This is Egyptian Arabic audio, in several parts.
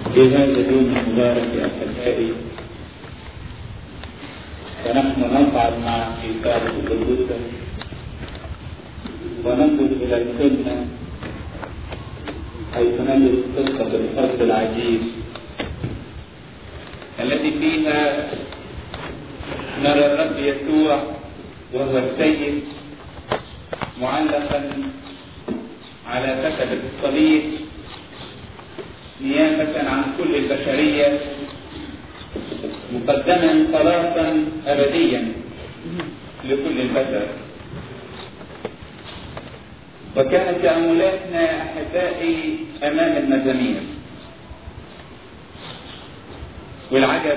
في هذا اليوم المبارك يا أحبائي ونحن نصعد مع في كتابة القدوسة وننظر إلى السنة حيث نجد قصة الحب العجيب التي فيها نرى الرب يسوع وهو السيد معلقا على خشبة الصليب نيابة عن كل البشرية مقدما خلاصا أبديا لكل البشر وكانت تأملاتنا أحبائي أمام المزامير والعجب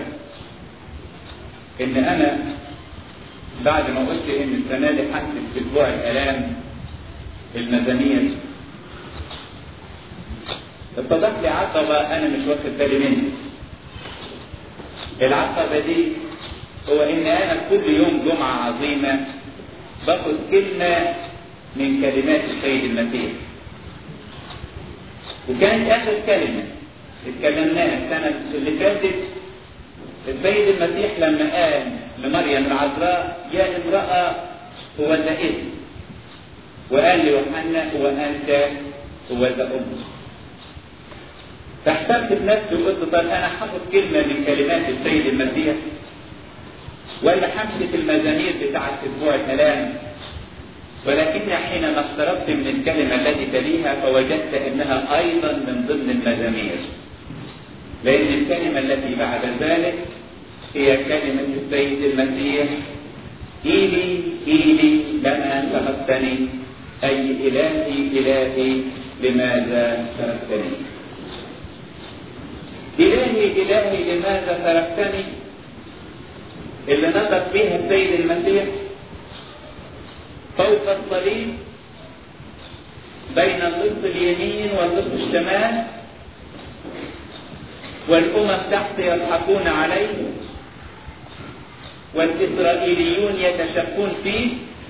إن أنا بعد ما قلت إن السنة دي حدث أسبوع الآلام المزامير اتضح لي عقبة أنا مش واخد بالي منها. العقبة دي هو إن أنا كل يوم جمعة عظيمة باخد كلمة من كلمات السيد المسيح. وكانت آخر كلمة اتكلمناها السنة اللي فاتت السيد المسيح لما قال لمريم العذراء يا امرأة هو ذا اسم وقال ليوحنا هو أنت هو ذا أمك فاحسبت بنفسي وقلت طب انا هاخد كلمه من كلمات السيد المسيح ولا همسك المزامير بتاعت اسبوع الالام ولكني حينما اقتربت من الكلمه التي تليها فوجدت انها ايضا من ضمن المزامير لان الكلمه التي بعد ذلك هي كلمه السيد المسيح إيلي إيلي لما تركتني أي إلهي إلهي لماذا تركتني إلهي إلهي لماذا تركتني اللي نطق بها السيد المسيح فوق الصليب بين النصف اليمين والنصف الشمال والأمم تحت يضحكون عليه والإسرائيليون يتشكون فيه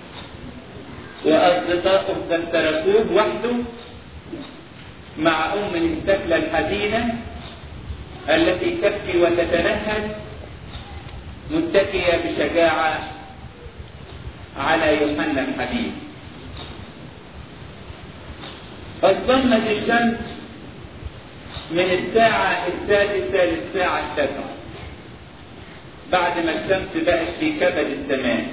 وأصدقاؤه قد تركوه وحده مع أم السكلة الحزينة التي تبكي وتتنهد متكية بشجاعة على يوحنا الحبيب فاظلمت الشمس من الساعة السادسة للساعة التاسعة بعد ما الشمس بقت في كبد السماء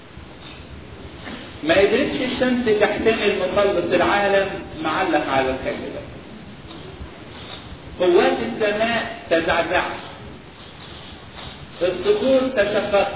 ما قدرتش الشمس تحتمل مخلص العالم معلق على الخشبة قوات السماء تزعزعت الصخور تشققت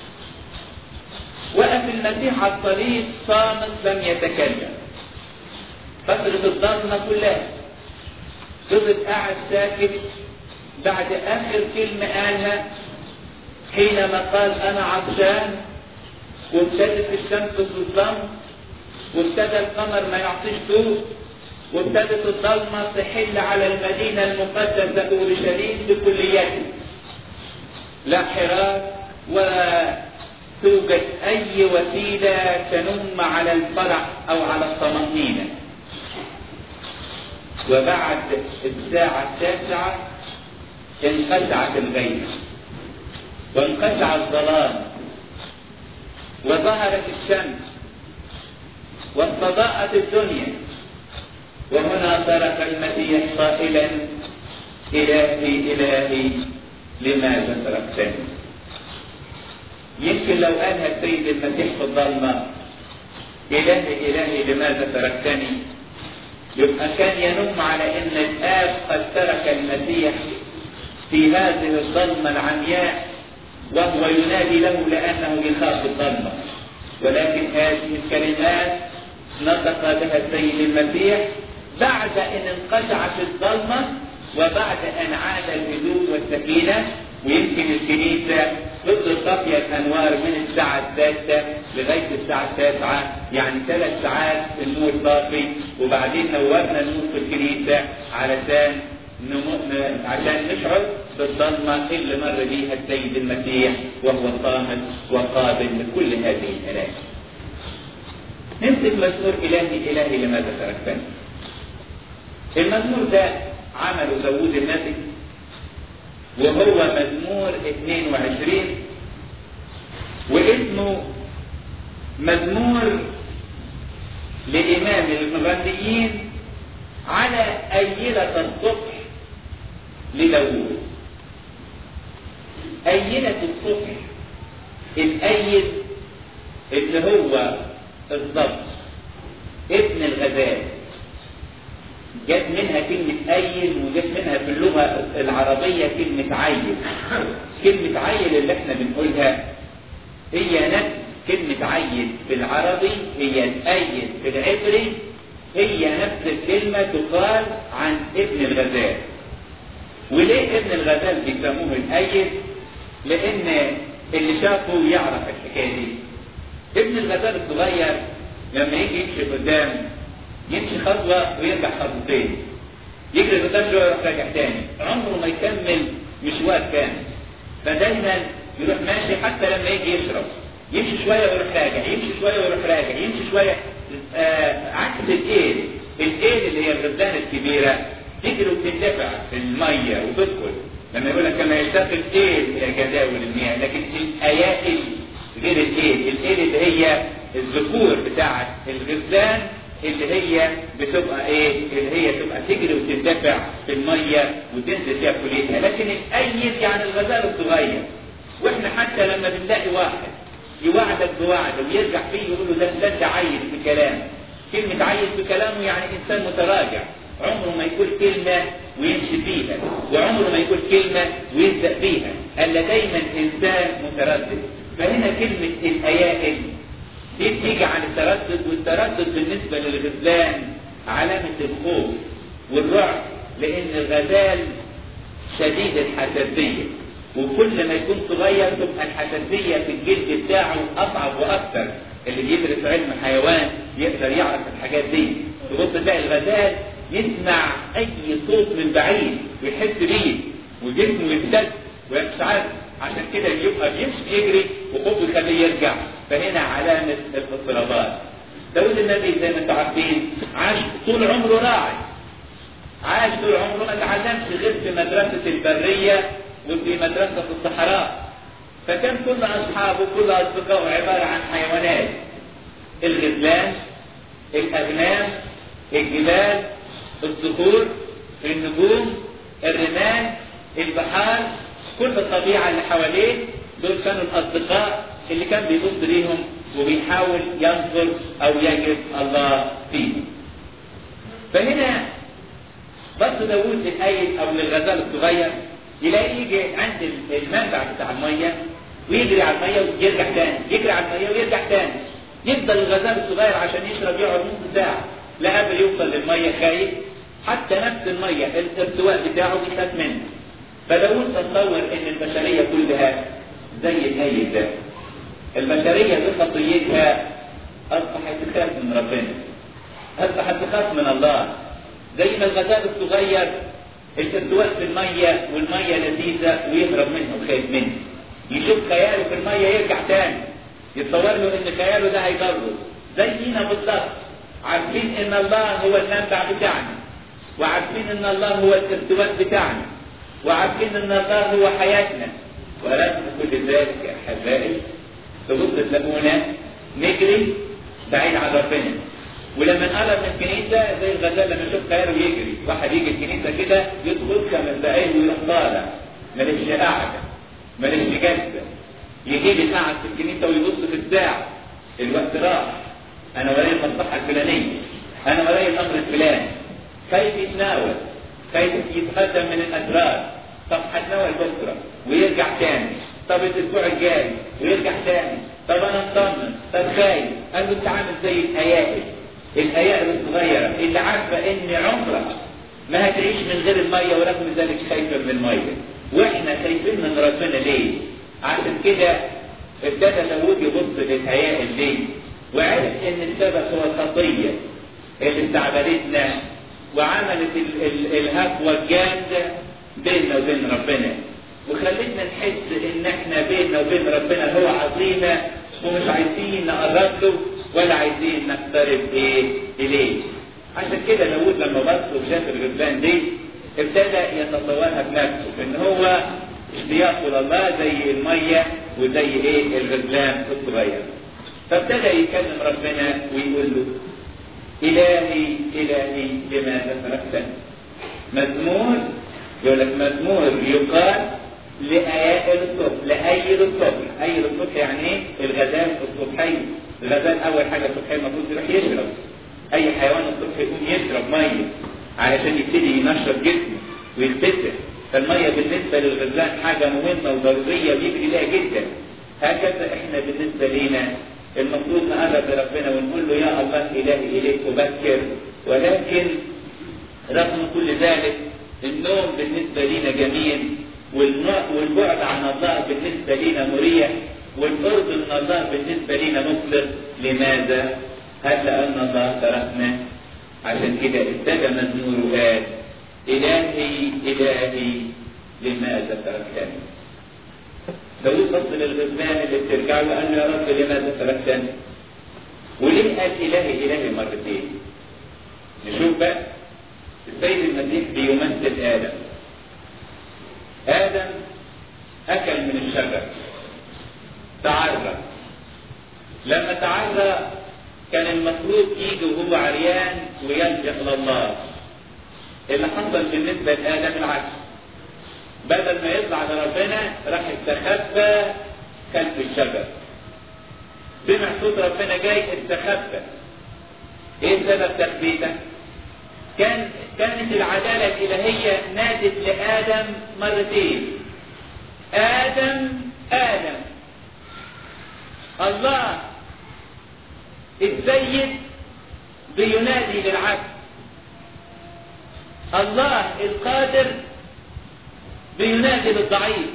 وقف المسيح على الصليب صامت لم يتكلم فترة الضلمة كلها فضل قاعد ساكت بعد آخر كلمة قالها حينما قال أنا عطشان وابتدت الشمس تظلم وابتدى القمر ما يعطيش ضوء وابتدت الظلمة تحل على المدينة المقدسة أورشليم بكليته لا حراك ولا توجد أي وسيلة تنم على الفرح أو على الطمأنينة وبعد الساعة التاسعة انقطعت الغيب وانقطع الظلام وظهرت الشمس واستضاءت الدنيا وهنا صرخ المسيح قائلا إلهي إلهي لماذا تركتني يمكن لو قالها السيد المسيح في الظلمة إلهي إلهي لماذا تركتني يبقى كان ينم على أن الآب قد ترك المسيح في هذه الظلمة العمياء وهو ينادي له لأنه يخاف الظلمة ولكن هذه الكلمات نطق بها السيد المسيح بعد ان انقطعت الظلمه وبعد ان عاد الهدوء والسكينه ويمكن الكنيسه تفضل طافيه الانوار من الساعه السادسه لغايه الساعه التاسعه يعني ثلاث ساعات النور طافي وبعدين نورنا النور في الكنيسه علشان عشان نشعر بالظلمه اللي مر بيها السيد المسيح وهو صامت وقابل لكل هذه الالام. نمسك مزمور الهي الهي لماذا تركتني؟ المزمور ده عمله داوود النبي وهو مزمور 22 واسمه مزمور لإمام المغنيين على أيلة الصبح لداوود أيلة الصبح الأيل اللي هو الضبط ابن الغزال جت منها كلمة أيل وجت منها في اللغة العربية كلمة عيل كلمة عيل اللي احنا بنقولها هي نفس كلمة عيل في العربي هي الأيل في العبري هي نفس الكلمة تقال عن ابن الغزال وليه ابن الغزال بيسموه الأيل لأن اللي شافه يعرف الحكاية دي ابن الغزال الصغير لما يجي يمشي قدام يمشي خطوة ويرجع خطوتين يجري قدام شوية ويروح راجع تاني عمره ما يكمل مشوار كامل فدايما يروح ماشي حتى لما يجي يشرب يمشي شوية ويروح راجع يمشي شوية ويروح راجع يمشي شوية آه عكس الايل الايل اللي هي الغزلان الكبيرة تجري وتندفع في المية وتدخل لما يقول لك كما يشتاق الايل الى جداول المياه لكن الايائل غير الايل الايل اللي هي الذكور بتاعت الغزلان اللي هي بتبقى ايه اللي هي تبقى تجري وتندفع في الميه وتنزل فيها كليتها لكن الايل يعني الغزال الصغير واحنا حتى لما بنلاقي واحد يوعدك بوعد ويرجع فيه يقول له ده ده انت عيل في كلام كلمة عيل في كلامه يعني انسان متراجع عمره ما يقول كلمة ويمشي فيها وعمره ما يقول كلمة ويبدأ فيها الا دايما انسان متردد فهنا كلمة الايائل دي بتيجي عن التردد والتردد بالنسبة للغزلان علامة الخوف والرعب لأن الغزال شديد الحساسية وكل ما يكون صغير تبقى الحساسية في الجلد بتاعه أصعب وأكثر اللي بيدرس علم حيوان يقدر يعرف الحاجات دي تبص تلاقي الغزال يسمع أي صوت من بعيد ويحس بيه وجسمه يمتد ومش عارف عشان كده يبقى بيمشي يجري وخوفه يخليه يرجع فهنا علامة الاضطرابات داود النبي زي ما انتم عارفين عاش طول عمره راعي عاش طول عمره ما تعلمش غير في مدرسة البرية وفي مدرسة الصحراء فكان كل أصحابه كل أصدقائه عبارة عن حيوانات الغزلان الأغنام الجبال الصخور النجوم الرمال البحار كل الطبيعة اللي حواليه دول كانوا الأصدقاء اللي كان بيبص ليهم وبيحاول ينظر أو يجد الله فيهم. فهنا بص داوود للأيل أو للغزال الصغير يلاقيه يجي عند المنبع بتاع المية ويجري على المية ويرجع تاني، يجري على المية ويرجع تاني. يفضل الغزال الصغير عشان يشرب يقعد نص ساعة لا قبل يوصل للمية خايف حتى نفس المية الارتواء بتاعه بيخاف منه. فداود تصور ان البشريه كلها زي الايل ده البشريه بخطيتها اصبحت تخاف من ربنا اصبحت تخاف من الله زي ما الغزال الصغير الارتواء في الميه والميه لذيذه ويهرب منها وخايف منها يشوف خياله في الميه يرجع تاني يتصور له ان خياله ده هيضره زينا بالظبط عارفين ان الله هو المنبع بتاعنا وعارفين ان الله هو الارتواء بتاعنا وعارفين ان الله هو حياتنا ولكن كل ذلك يا احبائي تبص تلاقونا نجري بعيد عن ربنا ولما نقرب من الكنيسه زي الغزال لما يشوف خيره يجري واحد يجي الكنيسه كده يدخل خمس دقايق ويروح طالع ماليش قاعده ماليش جلسه يجي لي قاعد في الكنيسه ويبص في الساعه الوقت راح انا ورايا المصلحه الفلانيه انا ورايا الامر الفلاني كيف يتناول كيف يتقدم من الاسرار طب هتناول بكره ويرجع تاني طب الاسبوع الجاي ويرجع تاني طب انا اطمن طب خايف قال له انت عامل زي الايائل الايائل الصغيره اللي عارفه ان عمرك ما هتعيش من غير الميه ورغم ذلك خايفه من الميه واحنا خايفين من ربنا ليه؟ عشان كده ابتدى داوود يبص للهيائل ليه؟ وعرف ان السبب هو الخطيه اللي استعبدتنا وعملت ال ال الهفوه الجامده بيننا وبين ربنا وخلتنا نحس ان احنا بيننا وبين ربنا هو عظيمه ومش عايزين نقرب له ولا عايزين نقترب ايه اليه عشان كده داود لما بص وشاف الغزلان دي ابتدى يتصورها بنفسه ان هو اشتياقه لله زي المية وزي ايه الغزلان الصغير فابتدى يكلم ربنا ويقول له إلهي إلهي لماذا تركتني مزمور يقول لك مزمور يقال لأيائل الصبح لأيل الصبح أيل الصبح يعني ايه الغزال الصبحي الغزال أول حاجة الصبحية المفروض يروح يشرب أي حيوان الصبح يقوم يشرب مية علشان يبتدي ينشط جسمه ويتفتح فالمية بالنسبة للغزلان حاجة مهمة وضرورية بيجري لها جدا هكذا احنا بالنسبة لينا المفروض نقرب لربنا ونقول له يا الله إلهي إليك أبكر ولكن رغم كل ذلك النوم بالنسبة لينا جميل والبعد عن الله بالنسبة لينا مريح والقرب من الله بالنسبة لينا مفلس لماذا؟ هل لأن الله تركنا؟ عشان كده ابتدى مزمور وقال إلهي إلهي لماذا تركتني؟ داود بص للغزلان اللي بترجع له قال له يا رب لماذا تركتني؟ وليه قال إلهي إلهي مرتين؟ نشوف بقى السيد المسيح بيمثل آدم آدم أكل من الشجر تعرى لما تعرى كان المفروض يجي وهو عريان ويلجأ لله اللي حصل بالنسبة لآدم العكس بدل ما يطلع لربنا راح استخبى خلف الشجر سمع صوت ربنا جاي استخبى ايه سبب تخبيته؟ كان كانت العدالة الإلهية نادت لآدم مرتين آدم آدم الله السيد بينادي للعبد الله القادر بينادي للضعيف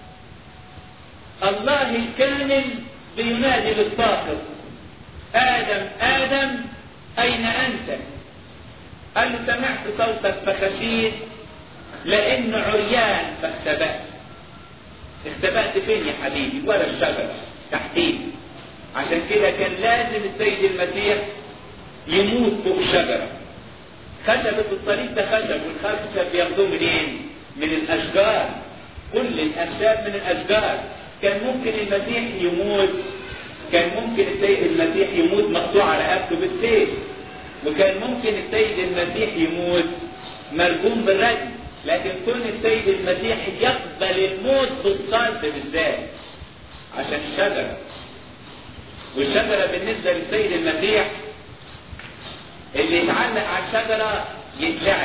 الله الكامل بينادي للفاقر آدم آدم أين أنت؟ قال له سمعت صوتك فخشيت لأنه عريان فاختبأت اختبأت فين يا حبيبي؟ ورا الشجرة تحتيه عشان كده كان لازم السيد المسيح يموت فوق الشجرة خشبة الطريق ده خشب والخشب بياخدوه منين؟ من الأشجار كل الأخشاب من الأشجار كان ممكن المسيح يموت كان ممكن السيد المسيح يموت مقطوع رقبته بالسيف وكان ممكن السيد المسيح يموت مرجوم بالرجم لكن كون السيد المسيح يقبل الموت بالصلب بالذات عشان الشجرة والشجرة بالنسبة للسيد المسيح اللي يتعلق على الشجرة يتلعن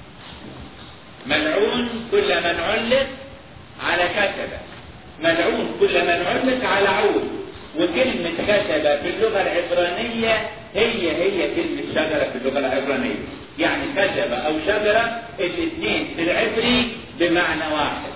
ملعون كل من علق على كتبة ملعون كل من علق على عود وكلمة خشبة في اللغة العبرانية هي هي كلمة شجرة في اللغة العبرانية يعني خشبة أو شجرة الاثنين في العبري بمعنى واحد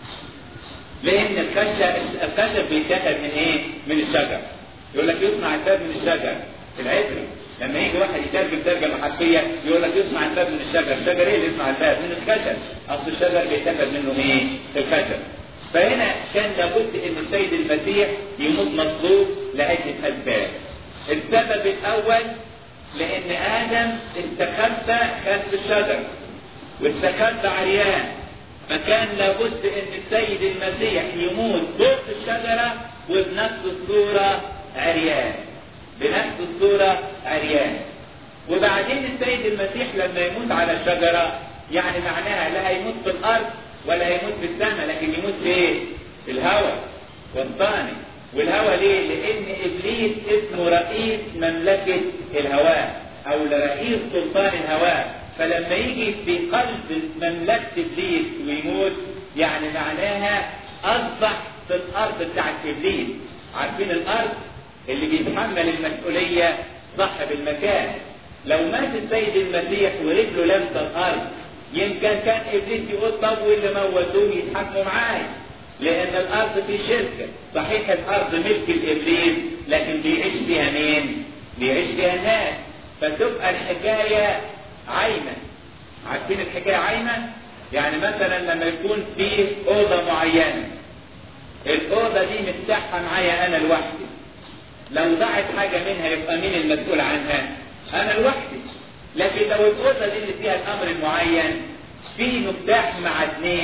لأن الخشب الخشب بيتاخد من إيه؟ من الشجر يقول لك يصنع الباب من الشجر في العبري لما يجي واحد يترجم ترجمة حرفية يقول لك يصنع الباب من الشجر، الشجر ايه اللي يصنع الباب؟ من الخشب، أصل الشجر بيتاخد منه ايه؟ الخشب. فهنا كان لابد ان السيد المسيح يموت مطلوب لعدة اسباب. السبب الاول لان ادم استخبى خلف الشجر واستخبى عريان فكان لابد ان السيد المسيح يموت فوق الشجرة وبنفس الصورة عريان بنفس الصورة عريان وبعدين السيد المسيح لما يموت على الشجرة يعني معناها لا هيموت في الارض ولا هيموت في السماء لكن يموت في ايه؟ في الهواء والطاني والهواء ليه؟ لان ابليس اسمه رئيس مملكة الهواء او رئيس سلطان الهواء فلما يجي في قلب مملكة ابليس ويموت يعني معناها اصبح في الارض بتاعت ابليس عارفين الارض اللي بيتحمل المسؤولية صاحب المكان لو مات السيد المسيح ورجله لمسه الارض يمكن كان ابليس يقول طب واللي موتوه يتحكموا معايا لان الارض في شركه صحيح الارض ملك الابليس لكن بيعيش فيها مين؟ بيعيش فيها الناس فتبقى الحكايه عايمه عارفين الحكايه عايمه؟ يعني مثلا لما يكون في اوضه معينه الاوضه دي مفتاحها معايا انا لوحدي لو ضاعت حاجه منها يبقى مين المسؤول عنها؟ انا لوحدي لكن لو الاوضه دي اللي فيها الامر المعين في مفتاح مع اثنين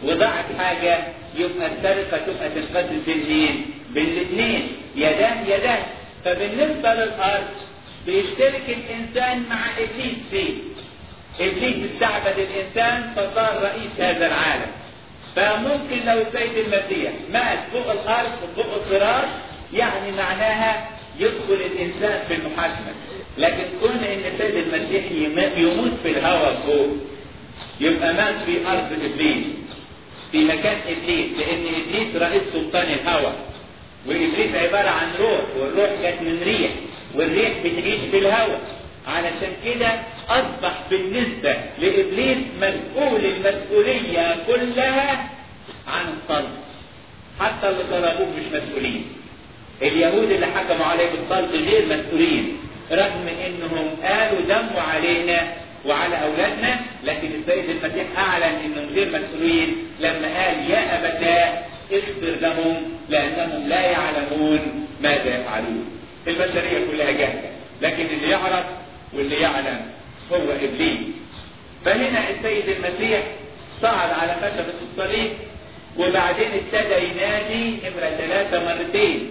وضاعت حاجة يبقى السرقة تبقى تنقسم بين مين؟ بين الاثنين يداه يداه فبالنسبة للأرض بيشترك الإنسان مع إبليس فيه إبليس استعبد الإنسان فصار رئيس هذا العالم فممكن لو السيد المسيح مات فوق الأرض فوق الصراط يعني معناها يدخل الإنسان في المحاكمة لكن كون إن السيد المسيح يموت في الهواء فوق يبقى مات في أرض إبليس في مكان إبليس لأن إبليس رئيس سلطان الهواء وإبليس عبارة عن روح والروح جت من ريح والريح بتعيش في الهواء علشان كده أصبح بالنسبة لإبليس مسؤول المسؤولية كلها عن الصلب حتى اللي طلبوه مش مسؤولين اليهود اللي حكموا عليه بالصلب غير مسؤولين رغم انهم قالوا دموا علينا وعلى اولادنا لكن السيد المسيح اعلن انهم غير مسؤولين لما قال يا ابتاه اغفر لهم لانهم لا يعلمون ماذا يفعلون البشريه كلها جاهله لكن اللي يعرف واللي يعلم هو ابليس فهنا السيد المسيح صعد على خشبة الصليب وبعدين ابتدى ينادي نمرة ثلاثة مرتين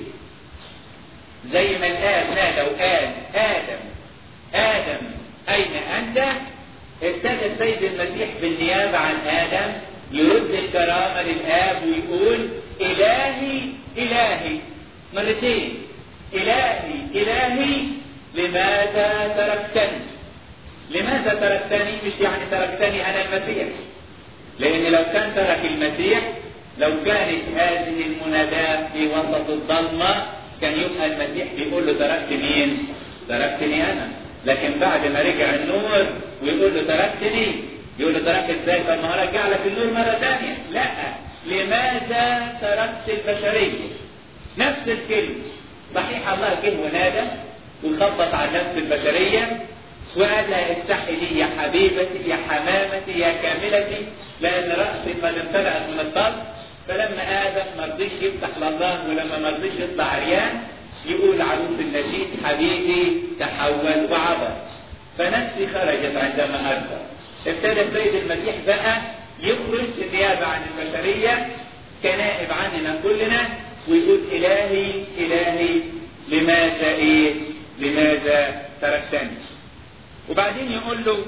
زي ما الآب نادى وقال آدم آدم أين أنت؟ ابتدى السيد المسيح بالنيابة عن آدم يرد الكرامة للآب ويقول إلهي إلهي مرتين إلهي إلهي لماذا تركتني لماذا تركتني مش يعني تركتني أنا المسيح لأن لو كان ترك المسيح لو كانت هذه المناداة في وسط الظلمة كان يبقى المسيح بيقول له تركت مين؟ تركتني أنا لكن بعد ما رجع النور ويقول له تركتني يقول له تركت ازاي؟ طب ما هرجع لك النور مرة ثانية لا لماذا تركت البشرية؟ نفس الكلمة صحيح الله جه ونادى وخبط على نفس البشرية وقال لها افتحي لي يا حبيبتي يا حمامتي يا كاملتي لأن رأسي قد امتلأت من الضرب فلما آدم ما رضيش يفتح لله ولما ما رضيش يطلع عريان يقول عروس النشيد حبيبي تحول وعبر فنفسي خرجت عندما أكبر ابتدى السيد المسيح بقى يخرج النيابة عن البشرية كنائب عننا كلنا ويقول إلهي إلهي لماذا إيه لماذا تركتني وبعدين يقول له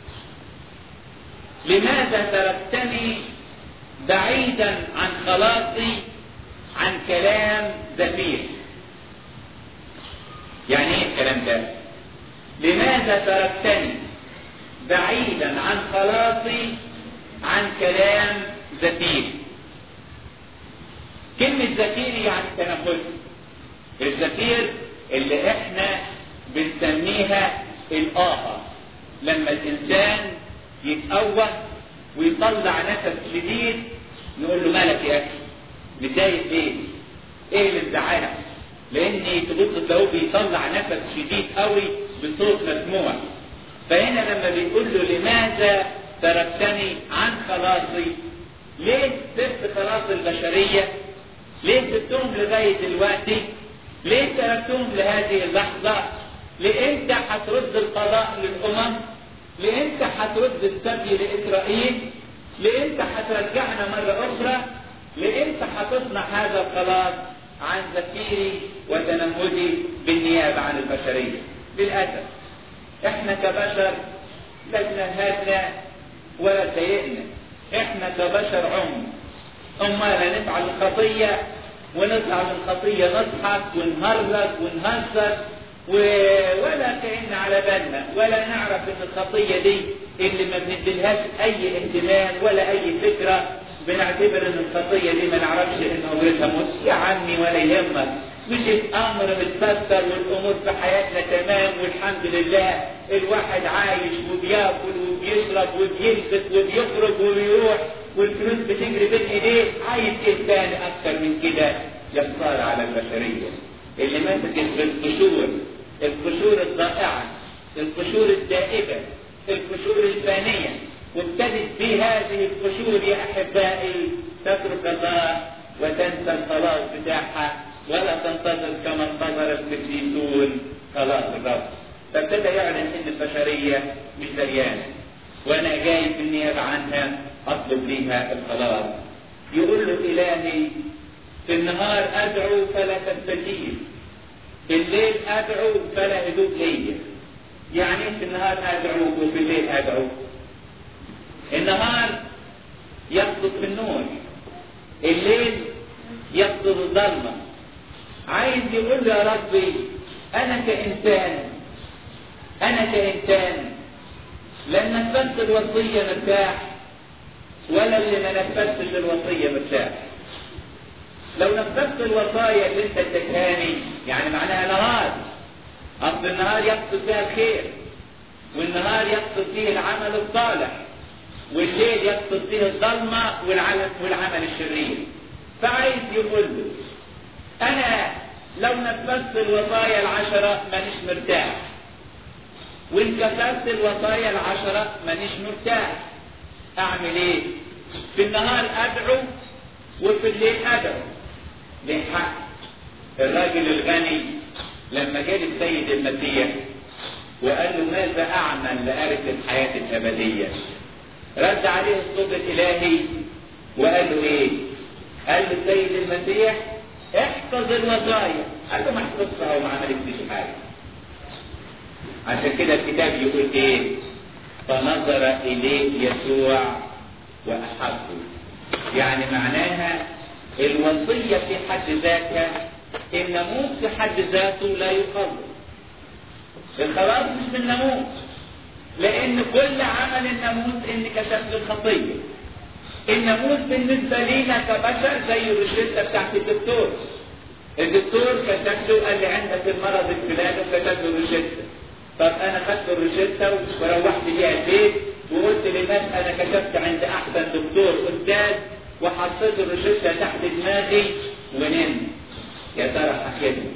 لماذا تركتني بعيدا عن خلاصي عن كلام زفير يعني ايه الكلام ده لماذا تركتني بعيدا عن خلاصي عن كلام زفير كلمة زفير يعني تنفس الزفير اللي احنا بنسميها الآهة لما الإنسان يتقوى ويطلع نفس شديد نقول له مالك يا أخي متضايق ليه؟ إيه اللي مزعلك؟ لأن تبص تلاقوه بيطلع نفس شديد قوي بصوت مسموع فهنا لما بيقول له لماذا تركتني عن خلاصي؟ ليه سبت خلاص البشرية؟ ليه سبتهم لغاية دلوقتي؟ ليه تركتهم لهذه اللحظة؟ لإمتى هترد القضاء للأمم؟ لإمتى هترد السبي لإسرائيل؟ لإمتى هترجعنا مرة أخرى؟ لإمتى هتصنع هذا الخلاص عن زفيري وتنمدي بالنيابة عن البشرية؟ للأسف إحنا كبشر لسنا هاتنا ولا ضايقنا إحنا كبشر عم أمال نفعل الخطية ونطلع من الخطية نضحك ونهرج ونهزر و... ولا كأن على بالنا ولا نعرف ان الخطية دي اللي ما بنديلهاش اي اهتمام ولا اي فكرة بنعتبر ان الخطية دي ما نعرفش ان امرتها موت يا عمي ولا يهمك مش الامر متستر والامور في حياتنا تمام والحمد لله الواحد عايش وبياكل وبيشرب وبيلبس وبيخرج وبيروح والفلوس بتجري بين ايديه عايز ايه تاني اكتر من كده يصار على البشريه اللي مسكت بالقشور القشور الضائعة القشور الدائبة القشور الفانية وابتدت بهذه القشور يا أحبائي تترك الله وتنسى الخلاص بتاعها ولا تنتظر كما انتظر القديسون خلاص الرب فابتدى يعلن ان البشرية مش دريانة وانا جاي في النيابه عنها اطلب ليها الخلاص يقول له الهي في النهار ادعو فلا تستجيب بالليل ادعو فلا هدوء ليا يعني في النهار ادعو وفي الليل ادعو النهار يقصد في النور الليل يقصد الظلمه عايز يقول يا ربي انا كانسان انا كانسان لا نفذت الوصيه مرتاح ولا اللي ما نفذتش الوصيه مرتاح لو نفذت الوصايا اللي انت اديتهاني يعني معناها نهار اصل النهار يقصد فيها الخير والنهار يقصد فيه العمل الصالح والليل يقصد فيه الظلمه والعمل والعمل الشرير فعايز يقول له انا لو نفذت الوصايا العشره مانيش مرتاح وان كسرت الوصايا العشره مانيش مرتاح اعمل ايه في النهار ادعو وفي الليل ادعو ليه حق الراجل الغني لما جاء السيد المسيح وقال له ماذا اعمل لارث الحياه الابديه رد عليه الصوت الالهي وقال له ايه قال له السيد المسيح احفظ الوصايا قال له ما حفظتها وما عملتش حاجه عشان كده الكتاب يقول ايه فنظر اليه يسوع واحبه يعني معناها الوصيه في حد ذاتها الناموس في حد ذاته لا يخلص الخلاص مش من الناموس لان كل عمل الناموس ان كشف الخطيه الناموس بالنسبه لينا كبشر زي الروشته بتاعت الدكتور الدكتور كتب له قال لي عندك المرض الفلاني وكتب له روشته طب انا خدت الروشته وروحت بيها البيت وقلت للناس انا كشفت عند احسن دكتور استاذ وحطيت الروشته تحت دماغي ونمت يا ترى هخدمه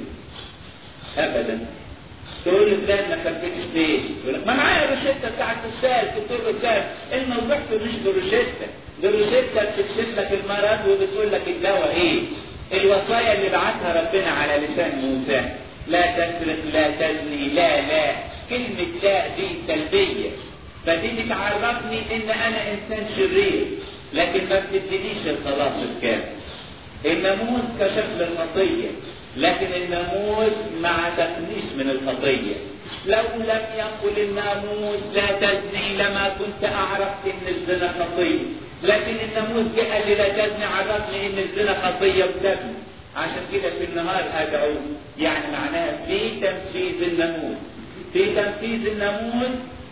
ابدا تقول لي فلان ما خبيتش ليه؟ يقول لك ما معايا الروشته بتاعت الاستاذ دكتور الاستاذ الموضوع مش بالروشته بالروشته بتكشف لك المرض وبتقول لك الدواء ايه؟ الوصايا اللي بعتها ربنا على لسان موسى لا تسرق لا تزني لا لا كلمة لا دي سلبية فدي بتعرفني ان انا انسان شرير لكن ما بتدينيش الخلاص الكامل الناموس كشكل الخطية لكن الناموس ما عتقنيش من الخطية لو لم يقل الناموس لا تزني لما كنت اعرف ان الزنا خطية لكن الناموس جه قال لي لا تزني عرفني ان الزنا خطية وتزني عشان كده في النهار ادعو يعني معناها في تنفيذ الناموس في تنفيذ الناموس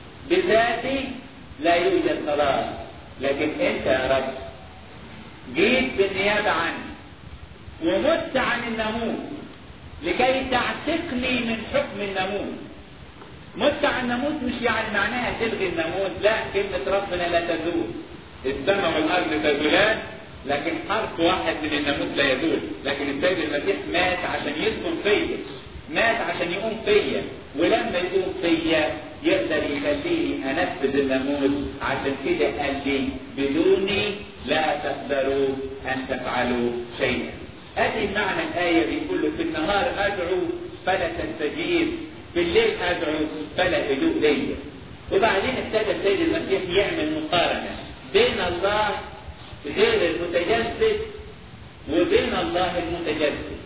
بذاتي لا يوجد خلاص لكن انت يا رب جيت بالنيابة عني ومت عن الناموس لكي تعتقني من حكم الناموس مت عن الناموس مش يعني معناها تلغي الناموس لا كلمة ربنا لا تزول السماء والارض تزولان لكن حرف واحد من الناموس لا يزول لكن السيد المسيح مات عشان يسكن فيا مات عشان يقوم فيا ولما يقوم فيا يقدر يخليني انفذ الناموس عشان كده قال لي بدوني لا تقدروا ان تفعلوا شيئا ادي معنى الايه بيقول له في النهار ادعو فلا تستجيب بالليل ادعو فلا هدوء ليا وبعدين ابتدى السيد المسيح يعمل مقارنه بين الله غير المتجسد وبين الله المتجسد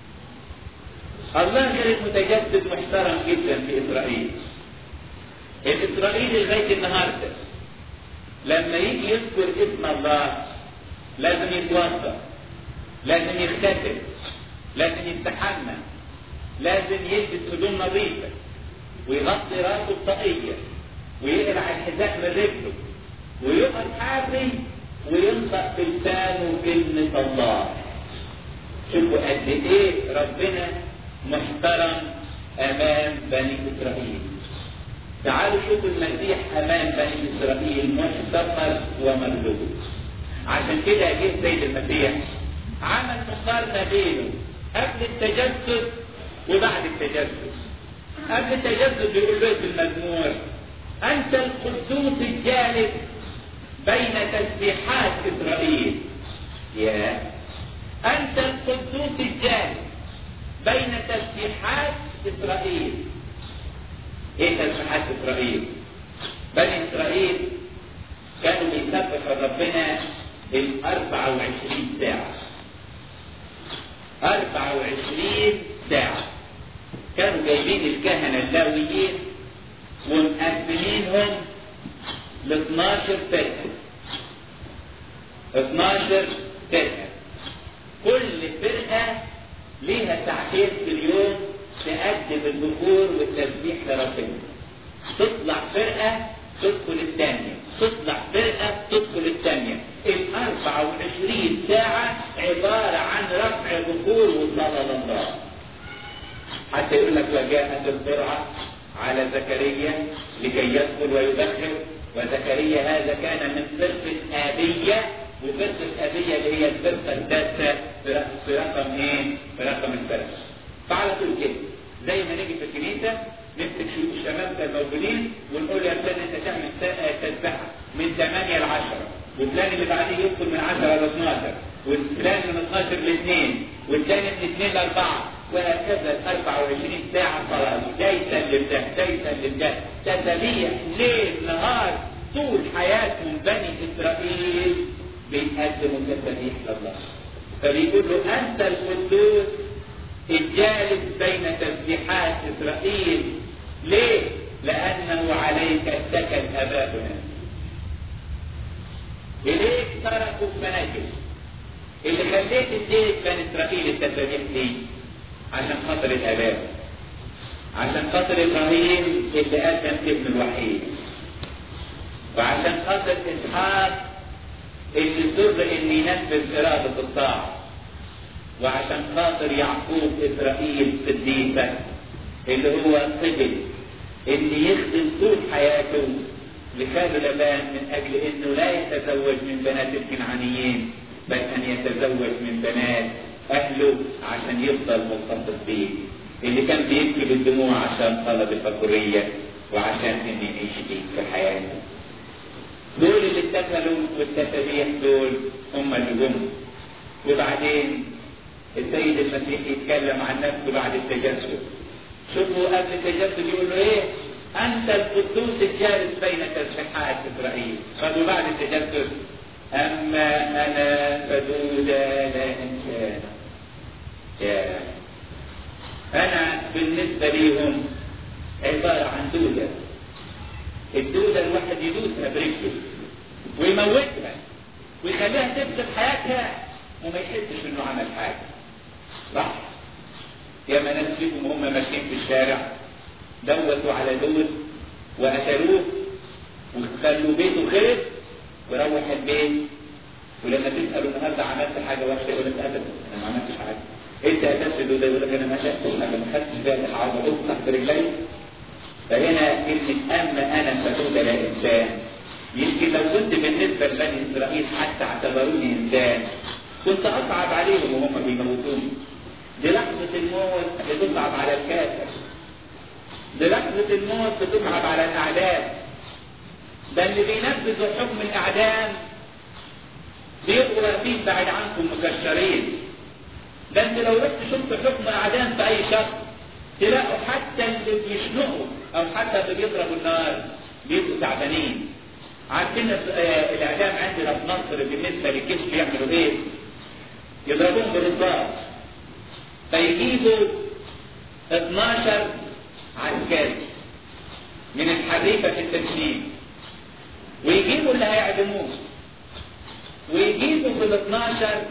الله غير المتجسد محترم جدا في اسرائيل الاسرائيلي لغايه النهارده لما يجي يذكر اسم الله لازم يتوضا لازم يغتسل لازم يستحمى لازم يلبس هدوم نظيفه ويغطي راسه بطاقيه ويقلع الحذاء من رجله ويقف حافي وينطق بلسانه كلمة الله شوفوا قد ايه ربنا محترم امام بني اسرائيل تعالوا شوفوا المسيح امام بني اسرائيل محتقر ومغلوب عشان كده جه سيد المسيح عمل مقارنة بينه قبل التجسد وبعد التجسد قبل التجسد بيقول له في المزمور انت القدوس الجالس بين تسبيحات اسرائيل يا انت القدوس الجالس بين تسبيحات اسرائيل ايه تسبيحات اسرائيل بني اسرائيل كانوا بيسبحوا ربنا ال 24 ساعة 24 ساعة كانوا جايبين الكهنة اللاويين ومقسمينهم ل 12 فرقة 12 فرقة كل فرقة ليها ساعتين في اليوم تقدم الذكور والتسبيح لربنا تطلع فرقة تدخل الثانية تطلع فرقة تدخل الثانية ال 24 ساعة عبارة عن رفع ذكور وصلاة لله حتى يقول لك وجاءت القرعة على زكريا لكي يدخل ويدخل وزكريا هذا كان من فرقة آبية وفرقة آبية اللي هي الفرقة السادسة في رقم ايه؟ في رقم الفرقة. فعلى طول كده زي ما نيجي في الكنيسة نمسك شو الشباب الموجودين ونقول يا فلان انت تعمل تسبحة من 8 ل 10 وفلان اللي بعديه يدخل من 10 ل 12 والفلان من 12 ل 2 والثاني من 2 ل 4 وهكذا ال 24 ساعة صلاة ده يسلم ده ده يسلم ده تسابيح ليل نهار طول حياتهم بني إسرائيل بيقدموا تسابيح لله فبيقول له أنت القدوس الجالس بين تسبيحات إسرائيل ليه؟ لأنه عليك اتكل آباؤنا إليك تركوا مناجم اللي خليت اديت بني إسرائيل التسابيح دي عشان خاطر الآباء عشان خاطر إبراهيم اللي قدم ابن الوحيد وعشان خاطر إسحاق اللي سر إن ينفذ إرادة الطاعة وعشان خاطر يعقوب إسرائيل قديسة اللي هو قبل اللي يخدم طول حياته لخال لبان من أجل إنه لا يتزوج من بنات الكنعانيين بل أن يتزوج من بنات أهله عشان يفضل ملتصق بيه اللي كان بيبكي بالدموع عشان طلب الفقرية وعشان إن يعيش بيه في حياته دول اللي اتكلوا والتسابيح دول هم اللي جم وبعدين السيد المسيح يتكلم عن نفسه بعد التجسد شوفوا قبل التجسد يقول له ايه انت القدوس الجالس بين تسبيحات اسرائيل قالوا بعد التجسد اما انا فدودا لا انسان يا انا بالنسبه ليهم عباره عن دوده الدوده الواحد يدوسها برجله ويموتها ويخليها تفسد حياتها وما يحسش انه عمل حاجه صح يا ما ناس فيكم هم ماشيين في الشارع دوتوا على دول وقتلوه وخلوا بيته خرب وروح البيت ولما تساله النهارده عملت حاجه وحشه يقول لك ابدا انا ما عملتش حاجه انت قتلت دول يقول لك انا ما شفتش حاجه ما خدتش بالي عرض تحت رجلي فهنا كلمه اما انا فدود لا انسان يمكن لو كنت بالنسبه لبني اسرائيل حتى اعتبروني انسان كنت اصعب عليهم وهم بيموتوني دي لحظة الموت بتصعب على الكافر دي لحظة الموت بتصعب على الأعداء ده اللي بينفذوا حكم الإعدام بيبقوا واقفين بعد عنكم مكشرين ده انت لو رحت شفت حكم إعدام في أي شخص تلاقوا حتى اللي بيشنقوا أو حتى اللي بيضربوا النار بيبقوا تعبانين عارفين الإعدام عندنا في مصر بالنسبة للجيش بيعملوا إيه؟ يضربوهم بالرصاص فيجيبوا 12 عسكري من الحريفة في التنشيد ويجيبوا اللي هيعدموه ويجيبوا في ال 12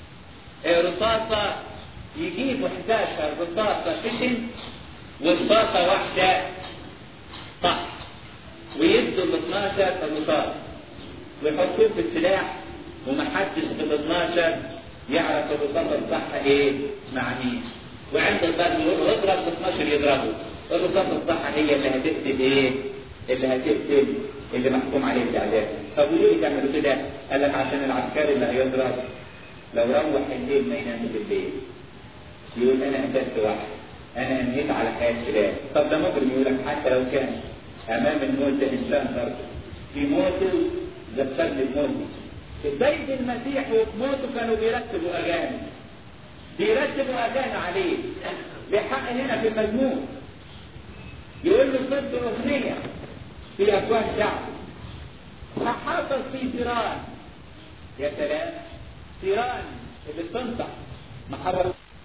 رصاصة يجيبوا 11 رصاصة فتن ورصاصة واحدة صح ويدوا ال 12 رصاص ويحطوه في السلاح ومحدش في ال 12 يعرف الرصاصة الصح ايه مع مين وعند الضرب يقول اضرب 12 يضربه الرصاصة الصح هي اللي هتقتل ايه اللي هتقتل اللي محكوم عليه بالاعدام طب وليه تعملوا كده قال لك عشان العسكري اللي هيضرب لو روح الليل ما ينامش بالليل يقول انا قتلت واحد انا انهيت على حياه فلان طب ده ممكن يقول لك حتى لو كان امام الموت ده انسان برضه في موته ذكرني الموت السيد المسيح وفي موته كانوا بيرتبوا اغاني بيرتبوا اغاني عليه بحق هنا في المجنون يقول له صدق اغنيه في افواه شعب فحصل في ثيران يا سلام ثيران اللي بتنصح محرر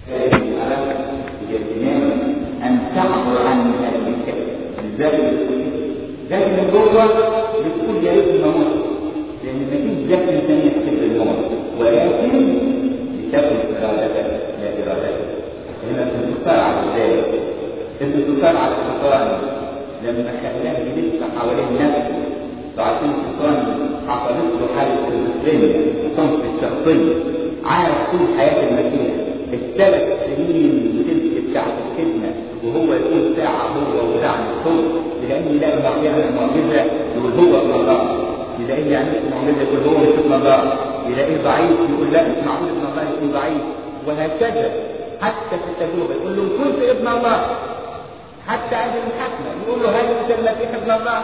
أن تعبر عن المكان الذات لكن من جوه بتقول يا ريت الموت لأن مفيش ذات ثانية تحب الموت ولكن لتكن إرادتك لا إرادتك هنا الانتصار على الذات الانتصار على الشيطان لما خلاه يلف حوالين نفسه وعشان الشيطان حصلت له حالة الرسلية صنف الشخصية عارف طول حياة المسيح الثلاث سنين وتلك بتاعت الخدمة وهو يقول ساعة هو وساعة هو لأن يلاقي بعضها المعجزة يقول هو ابن الله يلاقي يعمل معجزة يقول هو مش ابن الله يلاقيه ضعيف يقول لا مش معقول ابن الله يكون ضعيف وهكذا حتى في التجربة يقول له كنت ابن الله حتى عند المحاكمة يقول له هل انت المسيح ابن الله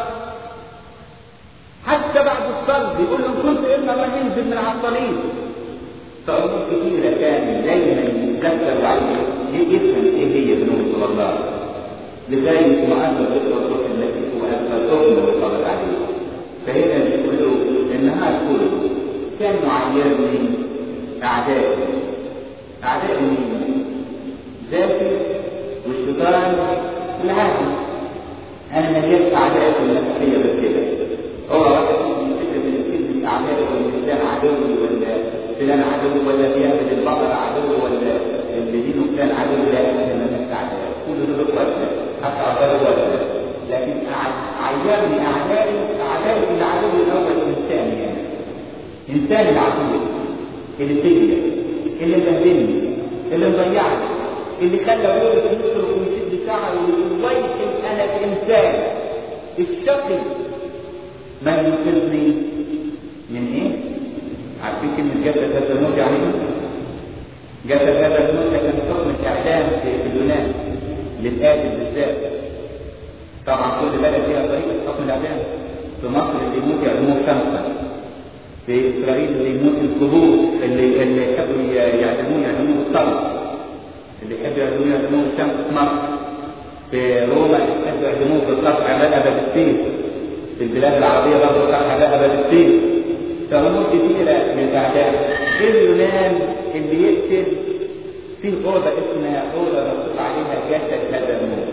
حتى بعد الصلب يقول له كنت ابن الله ينزل من على الصليب فأمور كثيرة كان دايما يتذكر عليه يفهم ايه هي بنور الله لذلك مؤثر الرسول التي هو أكثر حكم وصلت عليه فهنا بيقول له النهار كله كان معيرني أعدائي أعدائي مين؟ ذاتي والشيطان العادي أنا مليت أعدائي النفسية بالكده هو واحد من فكرة إن كلمة أعدائي والإنسان عدوي ولا فلان عدو ولا بيعبد البقرة عدو ولا اللي دينه فلان عدو لا إحنا مليت أعدائي كل دول وحدة حتى أعدائي وحدة لكن عيرني أعدائي أعدائي العدو الأول إنسان يعني إنسان العدو اللي سجن اللي مبهدلني اللي مضيعني اللي خلى عمرك يصرف ويشد شعره ويقول ويحل انا الانسان الشقي ما ينقذني من ايه؟ عارفين كلمة جسد هذا الموت يعني ايه؟ جسد هذا الموت كان حكم الاعدام في اليونان للقاتل بالذات طبعا كل بلد فيها طريقة حكم الاعدام في مصر اللي يموت يعدموه خمسة في اسرائيل اللي يموت القبور اللي اللي يحبوا يعدموه يعدموه الصلب اللي يحبوا يعدموه يعدموه الشمس في مصر في روما اللي يحبوا يعدموه بالقطع بقى بالسيف في البلاد العربيه برضه قطع بقى بالسيف فأمور كثيرة من الأعداء في اليونان اللي يقتل في أوضة اسمها أوضة مكتوب عليها جسد هذا الموت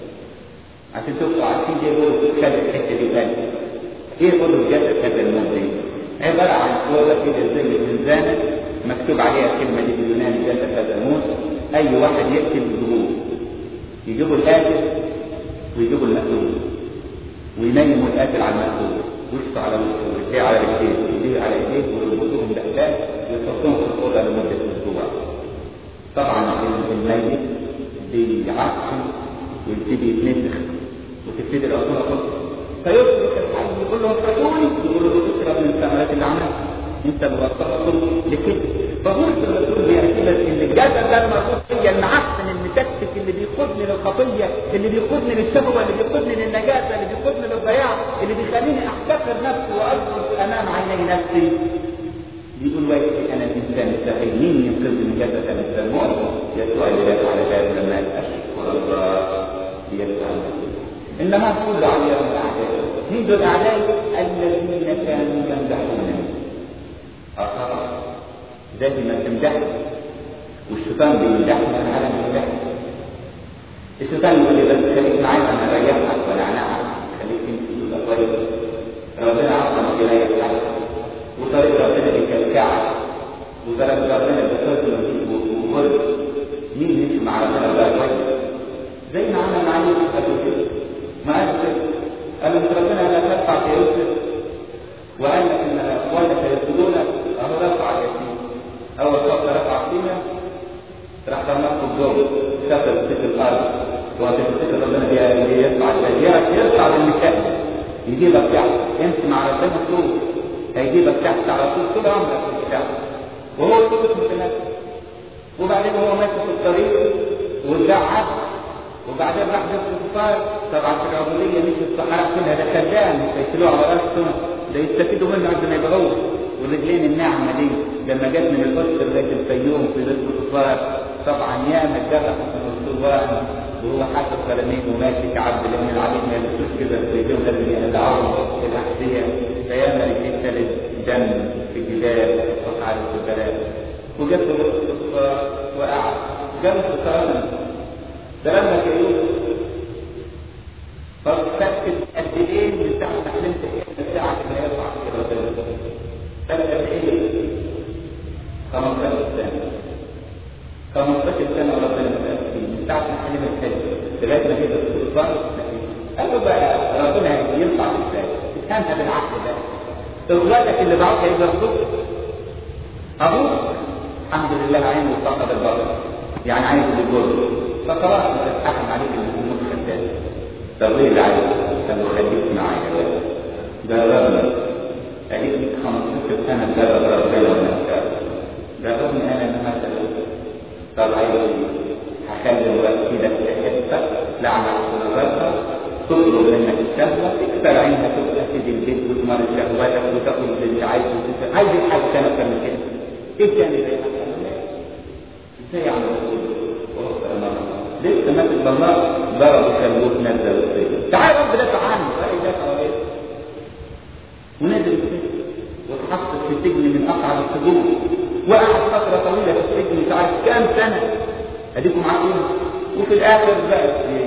عشان تبقوا عارفين دي أوضة تتكلم الحتة دي تاني إيه أوضة جسد هذا الموت دي؟ عبارة عن أوضة كده زي الزنزانة مكتوب عليها الكلمة دي باليوناني جسد هذا الموت أي واحد يقتل يجيبوه يجيبوا القاتل ويجيبوا المقتول وينيموا القاتل على المقتول وشه على وشه ورجليه على رجليه ورجليه على ايديه ويربطوهم باحلام ويحطوهم في الاوضه لمده اسبوع. طبعا الميت بيعفن ويبتدي يتنفخ وتبتدي العصوره تطلع فيصرخ الحي يقول له افرقوني يقول له تشرب من الثمرات اللي عملها انت موصلكم لكده فهو الرسول بيعتبر ان الجسد ده المرفوض هي المعفن المتكتك اللي بيقودني للخطيه اللي بيقودني للشهوه اللي بيقودني للنجاسه اللي بيقودني للضياع اللي بيخليني احتقر نفسي وارفض امام عيني نفسي بيقول ويحكي انا الانسان السخي مين ينقذني من جسد الانسان الموت يسوع اللي جاب على باب لما اشكر الله ليسوع انما كل عليهم الاعداء مين دول الاعداء الذين كانوا يمدحونني اه زي ما تمدحني والشيطان بيمدحني انا على بيمدحني الشيطان يقول لي بس خليك معايا انا اريحك ولا انعمك خليك تمشي تبقى كويس ربنا عظمك يريحك وطريق ربنا بيكلكعك وطريق ربنا بيحزن وغرب مين يمشي مع ربنا بقى كويس زي ما عمل مع يوسف قالوا كده ما قالوا كده قالوا انت ربنا لا تدفع في يوسف وقال لك ان اخوانك يسجدون اهو رفع يتيم اول خطوه رفع فينا راح رمته الجو كسر سك الارض وهتفتكر ربنا بيرفع الشجاعه يرفع للمكان يجيبك تحت امشي مع ربنا طول هيجيبك تحت على طول طول عمرك في الشعب وهو طول متنفس وبعدين هو ماشي في الطريق واتزعق وبعدين راح جاب الكفار طبعا في العبوديه مش الصحراء كلها ده خدام مش هيشيلوه على راسهم ده يستفيدوا منه قبل ما يبيعوه والرجلين الناعمه دي لما جت من القدس لغايه الفيوم في بيت الكفار طبعا ياما اتجرح في الاسطوان وهو حاطط قلمين وماشي كعبد لان العبيد ما يلبسوش كده في ايديهم لازم يقلعوهم الاحذيه فياما يختلف دم في الجبال وقعد في البلاد وجت له الصفار وقعد جاب الصفار ده لما كيوسف فكتب قد ايه من ساعه ما حلمت ايه الساعه اللي هيطلع فيها ربنا سنه قد ايه 15 سنه 15 سنه وربنا فيه من ساعه ما حلمت كده لغايه ما جه الصفار قال له بقى ربنا ينفع ازاي؟ افهمها بالعقل ده اخواتك اللي ضعوك هيجربوك ابوك الحمد لله عينه فقد البصر يعني عايز الجر فخلاص اتحكم عليك الامور خدام طب ليه اللي عايز طب خليك معايا بقى جربني اديك ليك 15 سنه تجرب ربنا ونفسك جربني انا النهارده طب عايز هخلي وقتي لك تحبك لعنة على الرزق تطلب منك الشهوة تكسر عينها تبقى تدي البيت وتمر شهواتك وتاكل اللي انت عايزه وتسر عايز حاجة تانية أكتر من كده ايه تاني زي ما ازاي عم لسه ماسك بالله ضرب كلبوت نزل السجن تعال رب دافع عنه ايه دافع ولا ايه ونزل السجن واتحط في سجن من اصعب السجون وقعد فتره طويله في السجن مش عارف كام سنه اديكم عارفين وفي الاخر بقى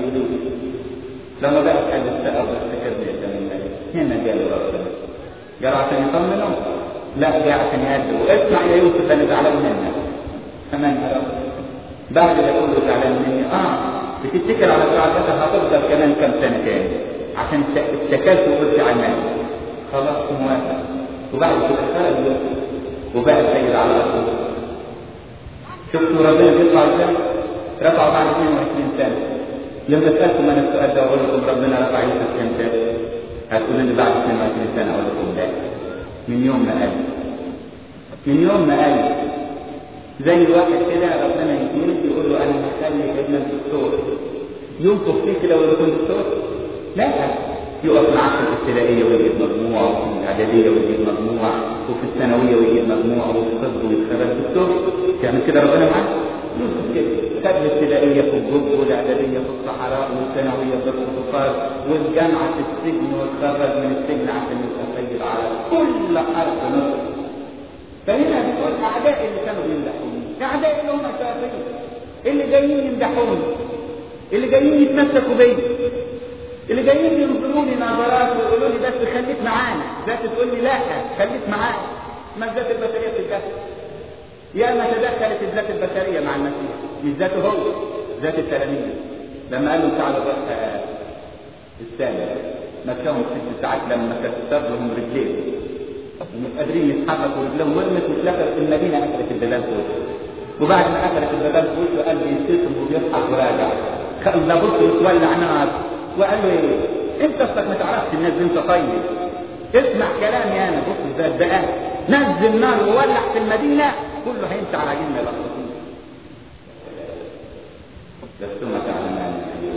لما بقى قال السقف افتكرني قدام النبي هنا جاله ربنا جاء عشان يطمنه لا جاء عشان يهدئ واسمع يا يوسف انا زعلان منك كمان يا رب بعد ما يقول له زعلان مني اه بتتكل على سعادتك هتفضل كمان كم سنه تاني عشان اتكلت وقلت على الناس خلاص موافق وبعد كده خرج يوسف وبقى سيد على الارض شفتوا ربنا بيطلع ازاي؟ رفعه بعد 22 سنه لما سالتم انا السؤال ده واقول لكم ربنا رفع يوسف كم سنه؟ هتقولوا لي بعد 22 سنه اقول لكم لا من يوم ما قال من يوم ما قال زي الواحد كده ربنا يتولد يقول له انا هخلي ابنك دكتور ينفخ فيه كده ويقول له دكتور لا يقف معاك في الابتدائيه ويجيب مجموع وفي الاعداديه ويجيب مجموع وفي الثانويه ويجيب مجموع وفي الطب ويتخرج دكتور تعمل كده ربنا معاك يوسف كده خد الابتدائيه في الجب والاعداديه في الصحراء والثانويه في الكفار والجامعه في السجن واتخرج من السجن عشان يبقى سيد على كل ارض مصر فهنا بتقول اعداء اللي كانوا بيمدحوني اعداء اللي هم الشياطين اللي جايين يمدحوني اللي جايين يتمسكوا بيا اللي جايين ينظروني نظرات ويقولوا لي بس خليك معانا ذات تقول لي لا خليك معانا ما الذات البشريه بتتدخل يا ما تدخلت الذات البشريه مع المسيح مش ذاته هو ذات التلاميذ لما قالوا تعالوا الروح الثاني مكاهم ست ساعات لما كسر لهم رجلين ومش قادرين يتحركوا رجلهم ورمت واتلفت في المدينه اكلت البلاد في وشه وبعد ما اكلت البلاد في وشه قال بيبتسم وبيضحك وراجع قال ده بص وتولع نار وقال له ايه انت اصلك ما تعرفش الناس دي انت طيب اسمع كلامي انا بص ازاي بقى نزل نار وولع في المدينه كله هيمشي على عجين يلخبطون لستما تعلمان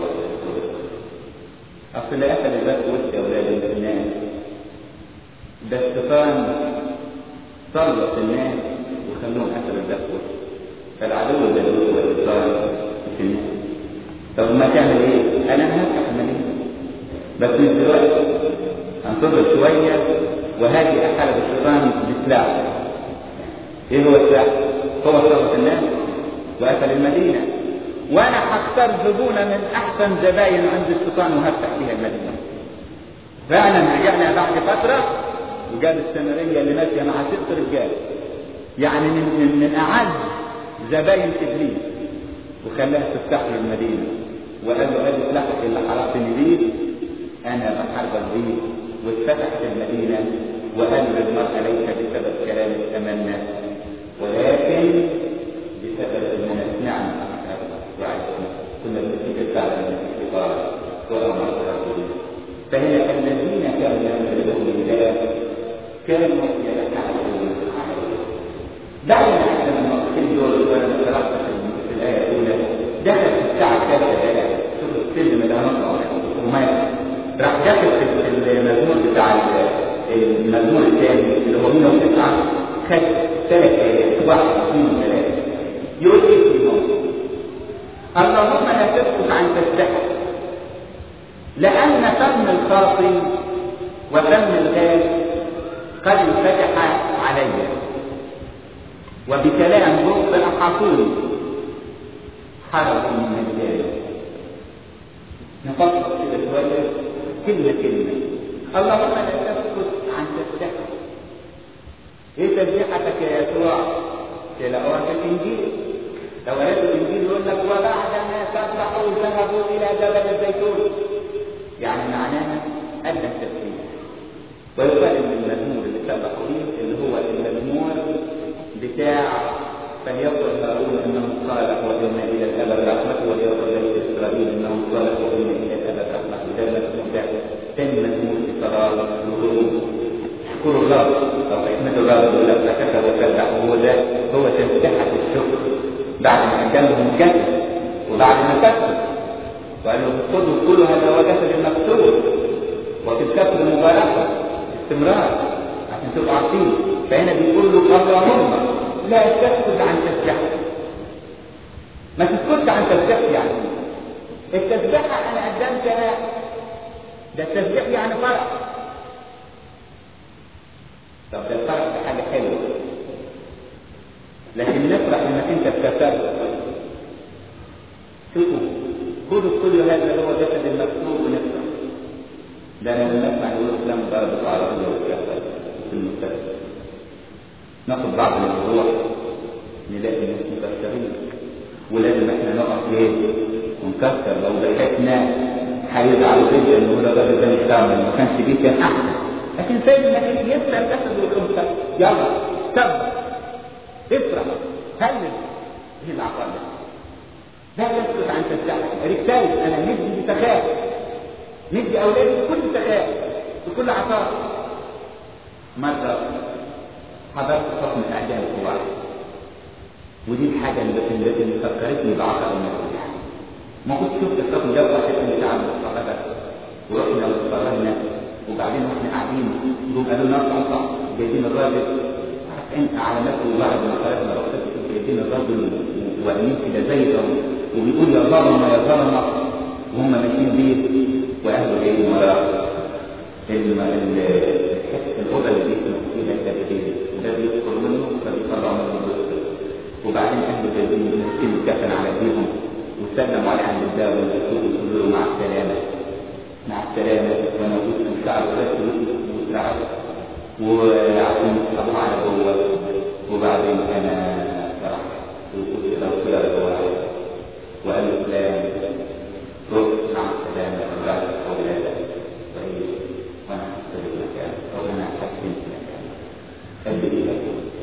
اصل لا اكل الباب وسط يا اولاد الناس ده الشيطان سلط الناس وخلوهم اكلوا الباب وسط فالعدو ده هو الشيطان في الناس طب ما تعمل ايه؟ انا هفتح المدينه بس مش دلوقتي انتظر شويه وهاجي احارب الشيطان بسلاح ايه هو السلاح؟ هو صرف الناس واكل المدينه وانا هختار زبونه من احسن زباين عند الشيطان وهفتح فيها المدينه فعلا رجعنا بعد فتره وجاب السامريه اللي ماشيه مع ست رجال يعني من من, من اعز زباين ابليس وخلاها تفتح له المدينه وقال له ادي سلاحك اللي حرقتني بيه انا بحاربك بيه واتفتحت المدينه وقال للمراه ليس بسبب كلام اتمنى ولكن بسبب اننا سمعنا وعشنا كنا بنتيجه فعلا من الاستقرار وامر فهنا الذين كانوا يعملون الله كانوا يتحدثون دعنا احنا من النقطتين دول وانا تلقى في الايه الاولى دخل في الساعه الثالثه شوف السلم اللي هنطلع ومات راح دخل في المزمور بتاع المزمور الثاني اللي هو 109 خد ثلاث ايات واحد اثنين وثلاثه يقول ايه في الموضوع اللهم لا تسكت عن تسبحك لأن فم الخاطي وفم الغاز قد انفتح علي وبكلام بغض احاطوني حرقوا من الجانب نفكر كده شويه كلمه كلمه اللهم لا تسكت عن تسبيحك ايه تسبيحتك يا يسوع تلاقوها في الانجيل لو قريت الانجيل يقول لك وبعد ما سبحوا ذهبوا الى جبل الزيتون يعني معناها ادى التسبيح ويقال ان المزمور اللي سبحوا به اللي هو المزمور بتاع فليقل هارون انه صالح وإنا الى الابد رحمته وليقل بني اسرائيل انه صالح وإنا الى الابد رحمته ده المزمور ده ثاني مزمور في صلاه الغروب اشكروا الله او احمدوا الله يقول لك فكتب وسبح وهو ده هو تسبيحه الشكر بعد ما قدمهم جسد وبعد ما كسر وقال لهم خذوا كلوا هذا هو جسد المكسور وفي الكسر المباركه استمرار عشان تبقوا عارفين فهنا بيقول له اللهم لا تسكت عن تسبيحك ما تسكتش عن تسبيحك يعني التسبيحه انا قدمتها ده التسبيح يعني فرح طب ده الفرح ده حاجه حلوه لكن نفرح انك انت اتكسرت شوفوا خذوا كل هذا اللي هو جسد المكسور ونفرح ده لما نسمع يقول اسلام ضرب على الله في المستقبل ناخد بعض الموضوع نلاقي الناس مكسرين ولازم احنا نقف ايه ونكسر لو ضحكنا هيزعلوا جدا ان هو الراجل ده مش تعمل ما كانش بيه كان احسن لكن سيد انك يسلم جسد ويقوم يلا سبح افرح هلل دي العقل لا تسكت عن تسبيحك رسالة انا ندي بسخاء ندي اولادي بكل سخاء بكل عطاء مرة حضرت حكم اعدام الكبار ودي الحاجة اللي اللي, اللي فكرتني بعطاء المسيح ما كنت شفت الحكم ده واحد من الشعب الصحابة ورحنا واتفرجنا وبعدين واحنا قاعدين جم قالوا لنا اطلع جايبين الراجل انت علاماته بعد ما خرجنا رخصت جايبين الرجل وقايمين كده زي وبيقول يا ظلمه يا ظلمه وهم ماشيين بيه واهله جايين وراه الاوضه اللي بيسمع فيها الكتابين وده بيدخل منه فبيطلع منه الرزق وبعدين اهله جايبين مسكين الكفن على ايديهم وسلموا عليه عند الباب ويقولوا له مع السلامه مع السلامه وانا كنت شعر بس وسرعت وعشان يصحبوا على جوه وبعدين انا فرحت وقلت له كده جوه وقال له فلان روح مع السلامة وبعد أولادك طيب وأنا حسيت المكان أو أنا حسنت المكان قد إيه لك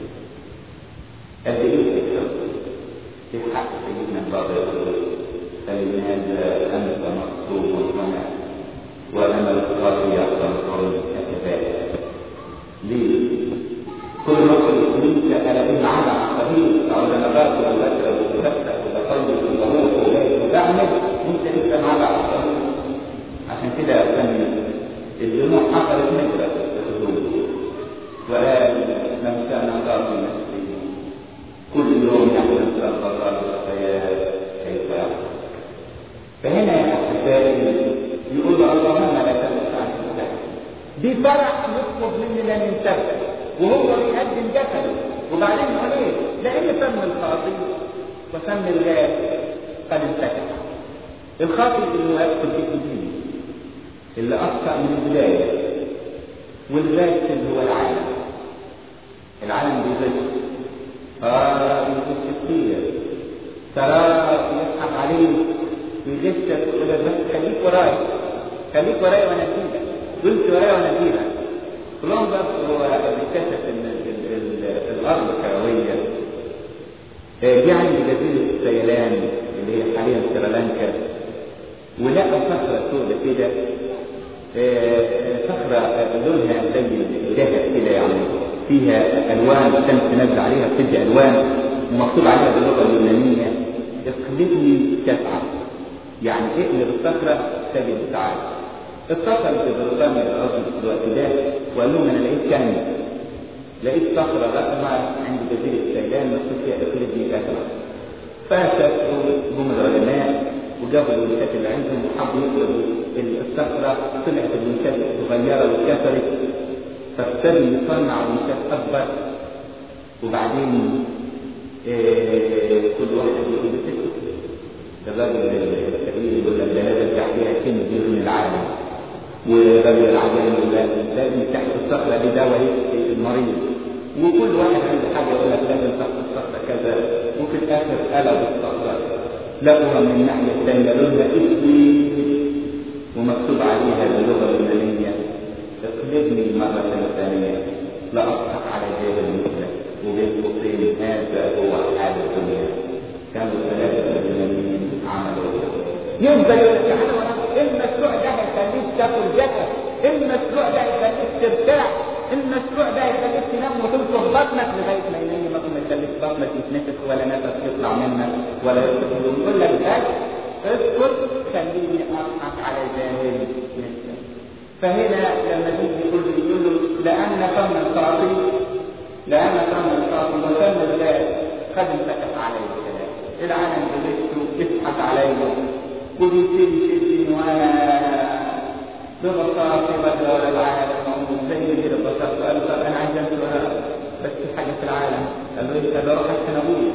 قد إيه لك في حق سيدنا البابا يقول فلماذا أنت مطلوب هنا وأنا القاضي يحصل كذلك ليه؟ كل ما قلت منك انا ان على عقبيه او انا باكل وبشرب وبفتح وبطيب وبروح وباكل وبعمل وانت لسه معاك عقبيه عشان كده كان الدموع حصلت متر في الخدود وقال لم كان قاضي نفسي كل يوم يحدث الخطر والخيال كيف يحصل فهنا يا احبائي يقول اللهم لا تنسى عن دي فرح يطلب مننا من سبب وهو بيقدم جسده وبعدين يقول ايه؟ لان فم الخاطي وفم الغاب قد انفتح الخاطي اللي هو يدخل في الدين اللي اخطا من البدايه والغاب اللي هو العالم العالم بيغش اه بيغش كتير تراه يضحك عليه ويغشك ويقول لك بس خليك ورايا خليك ورايا وانا فيك قلت ورايا وانا فيها كولومبس هو اكتشف ان الارض كرويه جه عند جزيره سيلان اللي هي حاليا سريلانكا ولقى صخره سوداء كده صخره لونها زي الذهب كده يعني فيها الوان الشمس نازله عليها بتدي الوان ومكتوب عليها باللغه اليونانيه اقلبني تسعه يعني اقلب الصخره تجد سعاده اتصل ببريطانيا الرجل في الوقت ده وقال لهم انا لقيت كنز لقيت صخرة رقمة عند جزيرة سيلان مكتوب فيها اقلبني كثرة فسافروا جم العلماء وجابوا الولايات اللي عندهم وحبوا يقلبوا الصخرة طلعت الولايات صغيرة واتكسرت فابتدوا يصنعوا انتاج اكبر وبعدين إيه كل واحد يقول بسكه الراجل الكبير يقول لك ده لازم تحتيها كلمه دي من العالم والراجل العجل يقول لك لازم تحت الصخره دي دواء المريض وكل واحد عنده حاجه يقول لك لازم تحت الصخره كذا وفي الاخر قلب الصخره لقوها من الناحيه الثانيه لونها اسود ومكتوب عليها باللغه اليونانيه اقلبني مرة ثانية لا أضحك على جاهل مثلك وبين قوسين هذا هو حال الدنيا كانوا ثلاثة اليونانيين عملوا يفضل يقول لك انا وانا المشروع ده هيخليك تاكل جسد المشروع ده هيخليك ترتاح المشروع ده هيخليك تنام وتنفخ بطنك لغايه ما ينام بطنك ما يخليك بطنك يتنفخ ولا نفس يطلع منك ولا يطلع يقول لك ده اسكت خليني اضحك على جاهل مثلك فهنا لما تيجي يقول يقول له لأن فم القاضي لأن فم القاضي وفم الذات قد انفتح عليه الكلام العالم بغشته يضحك عليه وبيصير يشدني وانا ببساطة بدر العالم موجود زي كده ببساطة قال له طب انا عايز امشي بس في حاجة في العالم قال له انت بروح احسن ابويا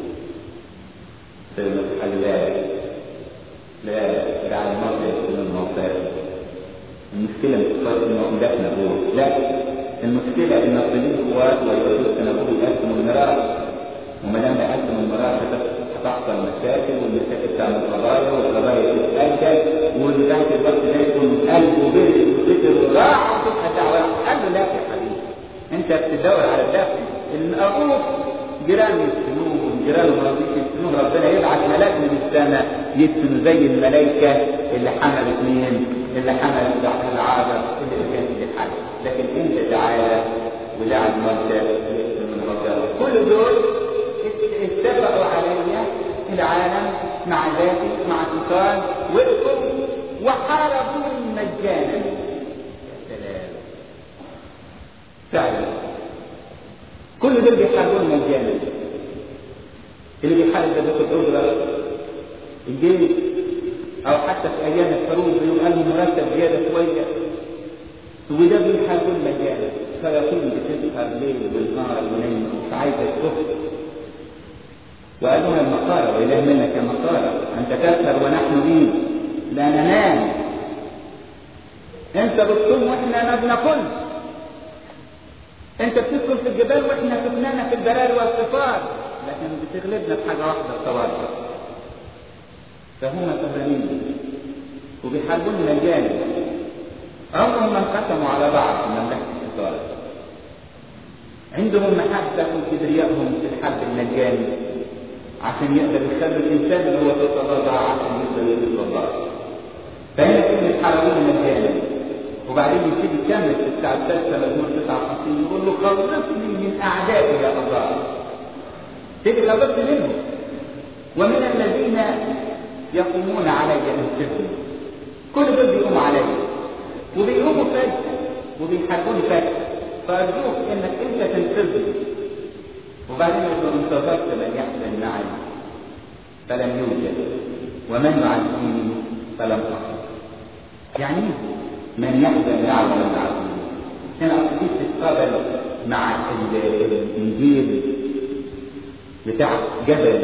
قال لا لا دع الموت يكون الموتى المشكلة مش فرق انه دفن ابوه لا المشكلة ان الطبيب هو ويقول ان ابوه يقسم المرار وما دام يقسم المرار هتحصل مشاكل والمشاكل تعمل قضايا والقضايا تتأجل ولغاية الوقت ده يكون قلبه برد وفكر وراح وتبقى دعوة قال له لا يا حبيبي انت بتدور على الدفن ان ابوك جيران يدفنوه والجيران المرضيش يدفنوه ربنا يبعث ملاك من السماء يدفنوا زي الملائكة اللي حملت مين؟ اللي حملت العابر اللي كانت في الحج لكن انت تعالى ولعب موتى من ربنا كل دول اتفقوا علي العالم مع ذاتي مع سلطان وقفوا وحاربوا مجانا يا سلام فعلا كل دول بيحاربون مجانا اللي بيحارب ده بياخد اجره الجيش او حتى في ايام الحروب بيبقى له مرتب زياده شويه وده بيحاربون مجانا فيقوم بتسهر ليل والنهار ونايم مش عايزه تخرج وقال لها المقارة وإله منك يا مقارة أنت تسهر ونحن مين لا ننام أنت بتصوم وإحنا ما بناكلش أنت بتسكن في الجبال وإحنا سكنانا في البراري والصفار لكن بتغلبنا في حاجة واحدة التواضع فهم سهرانين وبيحاربون مجاني عمرهم ما انقسموا على بعض في مملكة الصفار عندهم محبة وكبريائهم في الحرب المجاني عشان يقدر يخلي الانسان اللي هو في التواضع عشان يقدر يرضي الله فهنا كلمة حرمون مجانا وبعدين يبتدي يكمل في الساعة السادسة مجموع 59 يقول له خلصني من أعدائي يا الله تيجي خلصني منهم ومن الذين يقومون علي أنفسهم كل دول بيقوموا علي وبيقوموا فجأة وبيحاربوني فجأة فأرجوك إنك أنت تنقذني وبعدين يقول انتظرت من يحزن معي فلم يوجد ومن يعزيني فلم أحصل يعني من يحزن يعلم العزيز هنا أصلي تتقابل مع الإنجيل بتاع جبل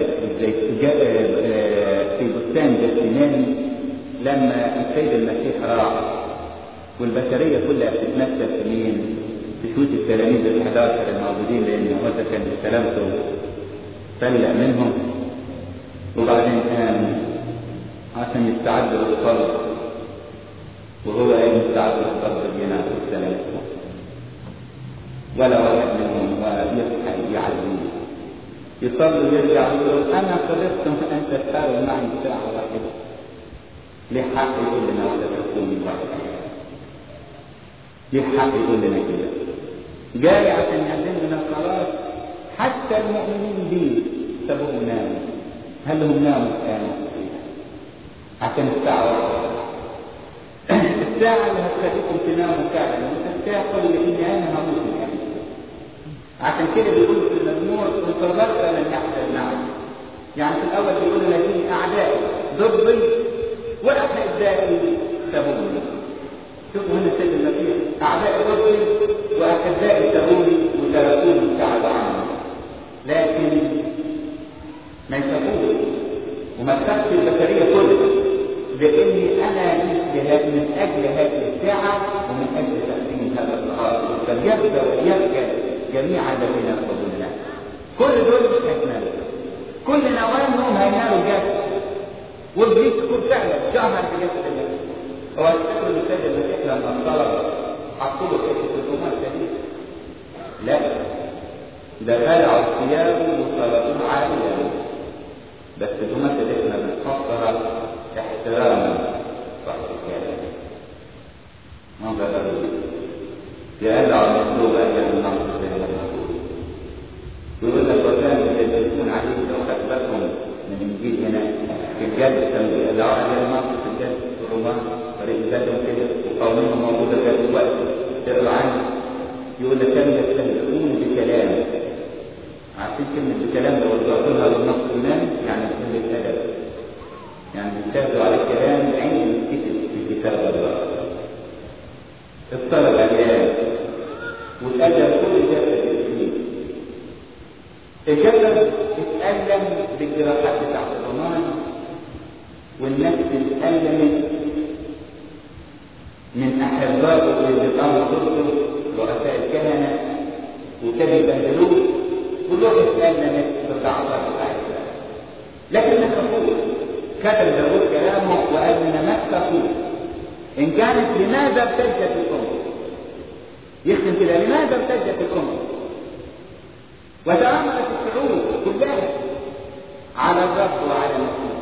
في بستان جسيماني لما السيد المسيح راح والبشرية كلها بتتمثل في مين؟ تشوت التلاميذ ال 11 الموجودين لان موسى كان بسلامته فلق منهم وبعدين قام عشان يستعد للصلب وهو قايم مستعد للصلب بينام في السلام ولا واحد منهم يصحى يعزيه يصلي ويرجع يقول انا صدقت ان تسهروا معي ساعه واحده ليه حق يقول لنا ولا تكوني واحد ليه حق يقول لنا كده جاي عشان يعلم لنا خلاص حتى المؤمنين بيه سابوه ناموا هل هم ناموا كانوا عشان الساعة واحدة الساعة اللي هتخليكم تناموا فعلا الساعة اللي إني أنا هموت الآن عشان كده بيقول في المزمور انتظرت لن يحصل معي يعني في الأول بيقول الذين أعدائي ضدي وأحبائي سابوني شوفوا هنا سيد المسيح أعداء ضدي وأحبائي سابوني وتركوني ابتعدوا عني لكن ما يخافوش وما تخافش البشرية كلها لاني انا مثل من اجل هذه الساعه ومن اجل تقديم هذا الصحابه فليبدا ويبكى جميع الذين يرفضون الله كل دول مش هينالوا كل نوالهم هينالوا جسد وابليس يكون فعلا جهر بجسد الله هو السر اللي سيد المسيح لما انطلق حطوا له حته الرومان شديد لا ده خلعوا ثيابه وصلبوه عاليا بس الرومان احنا بنفسرها احتراما صاحب الكلام ما بقى يقلع المطلوب أجل النقص زي ما نقول يقول لك وكان يجلسون عليه لو خطبتهم من انجيل هنا في الجد كانوا يقلعوا عليه النقص في الجد في الرومان طريق جدهم كده وقوانينهم موجوده في الوقت تقرا عنه يقول لك كانوا يستهزئون بكلام عارفين كلمة بكلام لو رجعتوا لها للنص اليوناني يعني كلمة أدب يعني بيستهزئوا على الكلام عند الكتب في كتاب الله اضطرب الآيات واتأذى كل جسد الإنسان الجسد اتألم بالجراحات بتاعت الرومان والنفس اتألمت من أحبائه اللي قاموا ضده رؤساء الكهنة وكانوا يبهدلوه والروح اتألمت بالضعفات بتاعتها لكن ما تخافوش كتب داود كلامه وقال لنا ما تخافوش إن كانت لماذا ارتجت الأمة يختم كده لماذا ارتجت الأمة وتآمرت الشعوب كلها على الرب وعلى المسيح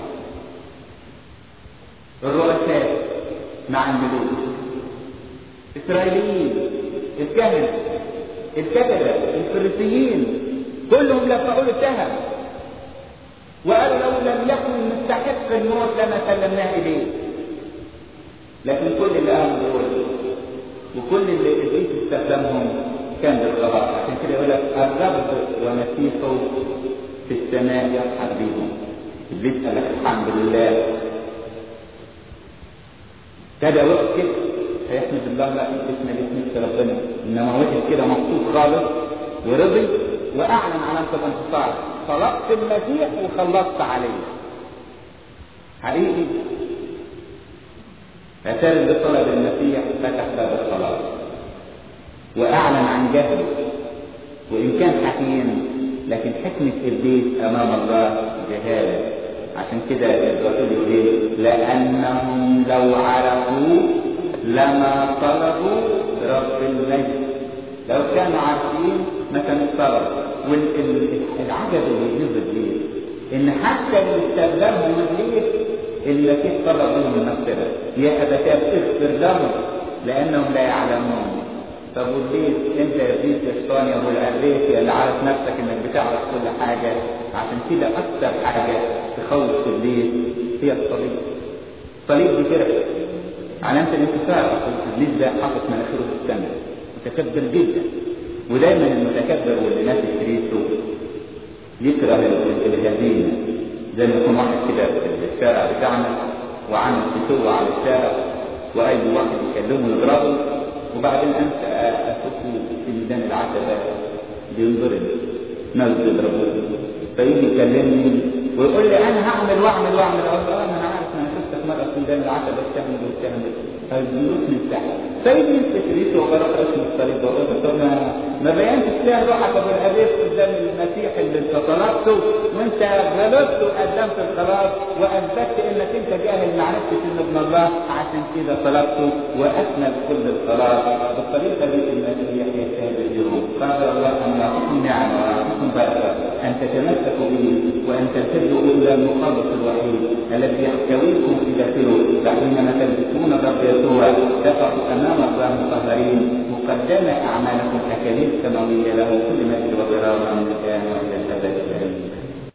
الرؤساء مع الملوك إسرائيليين الكهنة الكتبة الفريسيين كلهم لفعوا له التهم وقالوا لو لم يكن مستحق الموت لما سلمناه إليه لكن كل اللي قاموا دول وكل اللي ابليس استخدمهم كان بالخلاص عشان كده يقول لك الرب ومسيحه في السماء يرحب بهم ابليس قال لك الحمد لله كده وقت كده هيحمد الله لا اسم اسم ربنا انما وقف كده مبسوط خالص ورضي واعلن علامه الانتصار طلبت المسيح وخلصت عليه حقيقي أثار اللي طلب المسيح فتح باب الصلاة وأعلن عن جهله وإن كان حكيم لكن حكمة إبليس أمام الله جهالة عشان كده الرسول يقول إيه؟ لأنهم لو عرفوا لما طلبوا رب المجد لو كانوا عارفين ما كانوا طلبوا والعجب اللي ينزل ليه إن حتى اللي استخدمهم إبليس المسيح طلب منهم المغفرة يا أبتاه اغفر لهم لأنهم لا يعلمون طب وليه انت يا ابليس يا شيطان يا ابو العريس يا اللي عارف نفسك انك بتعرف كل حاجة عشان كده اكتر حاجة تخوف ابليس هي الصليب الصليب دي كده علامة الانتصار اصل ابليس ده حاطط مناخيره في السماء متكبر جدا ودايما المتكبر واللي ناس كريستو يكره الهزيمة زي ما يكون واحد كده في الشارع بتاعنا وعامل فتوة على الشارع واي واحد يكلمه يضربه وبعدين انت اشوفه في ميدان العتبة بينضرب ناس بيضربوه فيجي يكلمني ويقول لي انا هعمل واعمل واعمل اقول له انا عارف انا شفتك مره في ميدان العتبة بتعمل وبتعمل هيجيبوك من تحت فيجي انت شريك وغرق اسم الصليب وقول له طب ما ما بينتش فيها روحك ابو الابيض قدام المسيح اللي انت طلبته وانت غلبت وقدمت الخلاص واثبتت انك انت جاهل ما عرفتش ان ابن الله عشان كده طلبته واكمل كل الخلاص بالطريقه دي المسيح يحتاج اليوم قال الله ان يعطيكم نعمه ويعطيكم بركه ان تتمسكوا به وان تلتجئوا الى المخلص الوحيد الذي يحتويكم في داخله فحينما تلبسون الرب يسوع تقفوا امام الله مطهرين مقدمه اعمالكم اكاليل سماويه له كل مجد وضرار من الان والى الابد امين